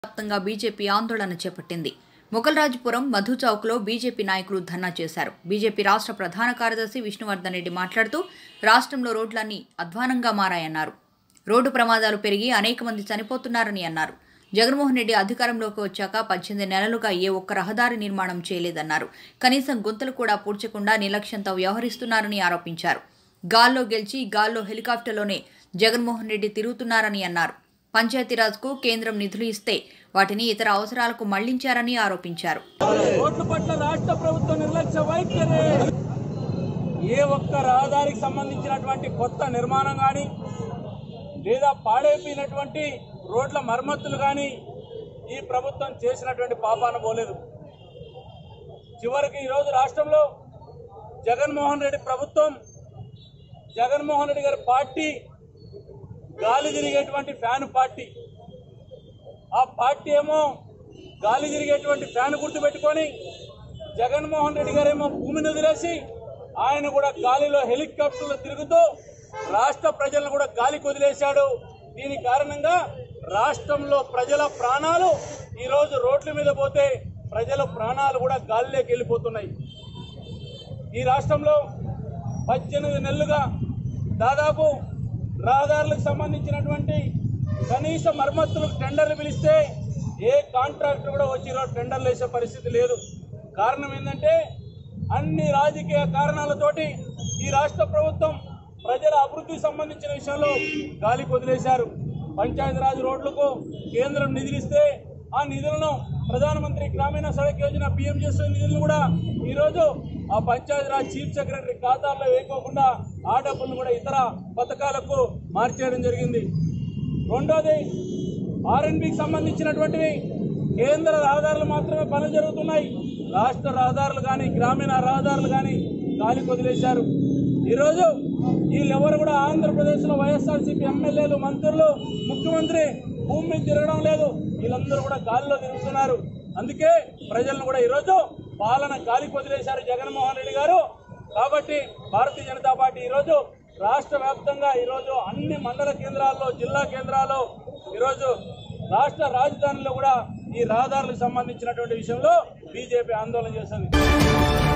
వ్యాప్తంగా బీజేపీ ఆందోళన చేపట్టింది మొగల్రాజపురం మధు చౌక్లో బీజేపీ నాయకులు ధర్నా చేశారు బీజేపీ రాష్ట్ర ప్రధాన కార్యదర్శి విష్ణువర్ధన్ రెడ్డి మాట్లాడుతూ రాష్ట్రంలో రోడ్లన్నీ అధ్వానంగా మారాయన్నారు రోడ్డు ప్రమాదాలు పెరిగి అనేక మంది చనిపోతున్నారని అన్నారు జగన్మోహన్ రెడ్డి అధికారంలోకి వచ్చాక పద్దెనిమిది నెలలుగా ఏ ఒక్క రహదారి నిర్మాణం చేయలేదన్నారు కనీసం గుంతలు కూడా పూడ్చకుండా నిర్లక్ష్యంతో వ్యవహరిస్తున్నారని ఆరోపించారు గాల్లో గెలిచి గాల్లో హెలికాప్టర్లోనే జగన్మోహన్ రెడ్డి తిరుగుతున్నారని అన్నారు పంచాయతీరాజ్కు కేంద్రం నిధులు ఇస్తే వాటిని ఇతర అవసరాలకు మళ్లించారని ఆరోపించారు రోడ్ల పట్ల రాష్ట్ర ప్రభుత్వం నిర్లక్ష్య వైఖరి ఏ ఒక్క రహదారికి సంబంధించినటువంటి కొత్త నిర్మాణం కానీ లేదా పాడైపోయినటువంటి రోడ్ల మరమ్మతులు కానీ ఈ ప్రభుత్వం చేసినటువంటి పాపాన పోలేదు చివరికి ఈరోజు రాష్ట్రంలో జగన్మోహన్ రెడ్డి ప్రభుత్వం జగన్మోహన్ రెడ్డి గారి పార్టీ గాలి తిరిగేటువంటి ఫ్యాన్ పార్టీ ఆ పార్టీ ఏమో గాలి తిరిగేటువంటి ఫ్యాన్ గుర్తు పెట్టుకొని జగన్మోహన్ రెడ్డి గారేమో భూమిని వదిలేసి ఆయన కూడా గాలిలో హెలికాప్టర్లు తిరుగుతూ రాష్ట్ర ప్రజలను కూడా గాలికి వదిలేశాడు దీని కారణంగా రాష్ట్రంలో ప్రజల ప్రాణాలు ఈరోజు రోడ్ల మీద పోతే ప్రజల ప్రాణాలు కూడా గాలిలోకి వెళ్ళిపోతున్నాయి ఈ రాష్ట్రంలో పద్దెనిమిది నెలలుగా దాదాపు రహదారులకు సంబంధించినటువంటి కనీస మరమ్మతులకు టెండర్లు పిలిస్తే ఏ కాంట్రాక్టర్ కూడా వచ్చి ఈరోజు టెండర్లు వేసే పరిస్థితి లేదు కారణం ఏంటంటే అన్ని రాజకీయ కారణాలతోటి ఈ రాష్ట్ర ప్రభుత్వం ప్రజల అభివృద్ధికి సంబంధించిన విషయంలో గాలికి వదిలేశారు పంచాయతీరాజ్ రోడ్లకు కేంద్రం నిధులిస్తే ఆ నిధులను ప్రధానమంత్రి గ్రామీణ సడక్ యోజన పిఎంజెస్ నిధులను కూడా ఈరోజు ఆ పంచాయతీరాజ్ చీఫ్ సెక్రటరీ ఖాతాల్లో వేయకోకుండా ఆ డబ్బులను కూడా ఇతర పథకాలకు మార్చేయడం జరిగింది రెండోది ఆర్ఎన్బికి సంబంధించినటువంటివి కేంద్ర రహదారులు మాత్రమే పనులు జరుగుతున్నాయి రాష్ట్ర రహదారులు కానీ గ్రామీణ రహదారులు కానీ గాలికి వదిలేశారు ఈరోజు వీళ్ళెవరు కూడా ఆంధ్రప్రదేశ్లో వైఎస్ఆర్సీపీ ఎమ్మెల్యేలు మంత్రులు ముఖ్యమంత్రి భూమి మీద తిరగడం లేదు వీళ్ళందరూ కూడా గాలిలో తిరుగుతున్నారు అందుకే ప్రజలను కూడా ఈరోజు పాలన గాలికి వదిలేశారు జగన్మోహన్ రెడ్డి గారు కాబట్టి భారతీయ జనతా పార్టీ ఈరోజు రాష్ట్ర వ్యాప్తంగా ఈరోజు అన్ని మండల కేంద్రాల్లో జిల్లా కేంద్రాల్లో ఈరోజు రాష్ట్ర రాజధానిలో కూడా ఈ రహదారులకు సంబంధించినటువంటి విషయంలో బీజేపీ ఆందోళన చేస్తుంది